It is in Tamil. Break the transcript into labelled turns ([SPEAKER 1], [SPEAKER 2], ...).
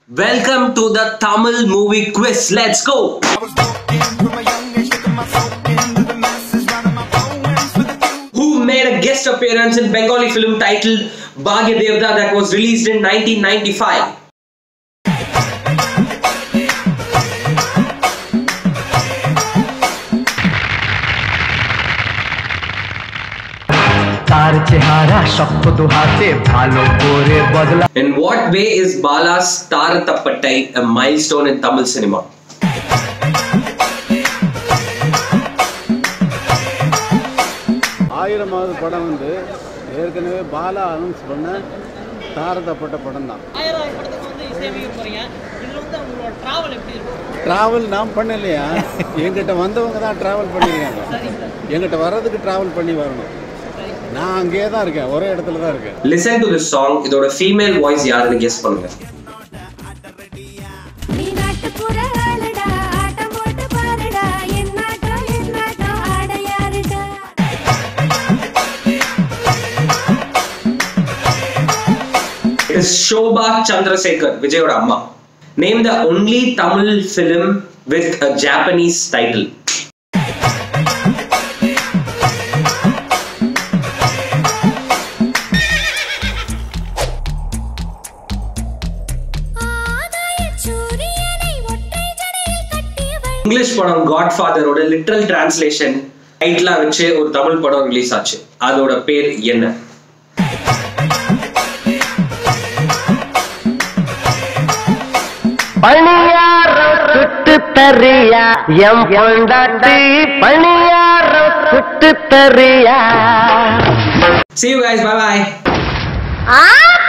[SPEAKER 1] Welcome to the Tamil movie quiz. Let's go. Who made a guest appearance in Bengali film titled Bhagya Devda that was released in 1995?
[SPEAKER 2] তার চেহারা শক্ত দুহাতে ভালো করে বদলা
[SPEAKER 1] In what way is Bala's Tar Tappattai a milestone in Tamil cinema?
[SPEAKER 3] ஆயிரமாவது படம் வந்து ஏற்கனவே பாலா அனௌன்ஸ் பண்ண தாரதப்பட்ட படம் தான்
[SPEAKER 4] ஆயிரம் படத்துக்கு வந்து இசையமைக்க போறீங்க இதுல வந்து உங்களோட டிராவல் எப்படி இருக்கும்
[SPEAKER 3] ட்ராவல் நான் பண்ணலையா என்கிட்ட வந்தவங்க தான் ட்ராவல் பண்ணியிருக்காங்க என்கிட்ட வர்றதுக்கு ட்ராவல் பண்ணி வரணும் நான் அங்கேயே தான் இருக்கேன் ஒரே இடத்துல தான் இருக்கேன்
[SPEAKER 1] Listen to this song. இதோட ஃபீமேல் வாய்ஸ் யாருன்னு கெஸ் பண்ணுங்க
[SPEAKER 5] நீ நாட்டுப்புற ஆளுடா ஆட்டம் போட்டு பாருடா என் நாட்டம் என் நாட்டம் ஆட யாருடா
[SPEAKER 1] It is Shobha Chandrasekhar, Vijayoda Amma. Name the only Tamil film with a Japanese title.
[SPEAKER 5] ஆகாயச் சூரியனை ஒற்றை ஜடையில் கட்டியவள்
[SPEAKER 1] இங்கிலீஷ் படம் காட்ஃபாதரோட லிட்ரல் டிரான்ஸ்லேஷன் டைட்டிலா வச்சு ஒரு தமிழ் படம் ரிலீஸ் ஆச்சு அதோட பேர் என்ன
[SPEAKER 2] பணியாரம் சுட்டு தரியா எம் பொண்டாட்டி பணியாரம் சுட்டு தரியா
[SPEAKER 1] See you guys. Bye bye.
[SPEAKER 5] Ah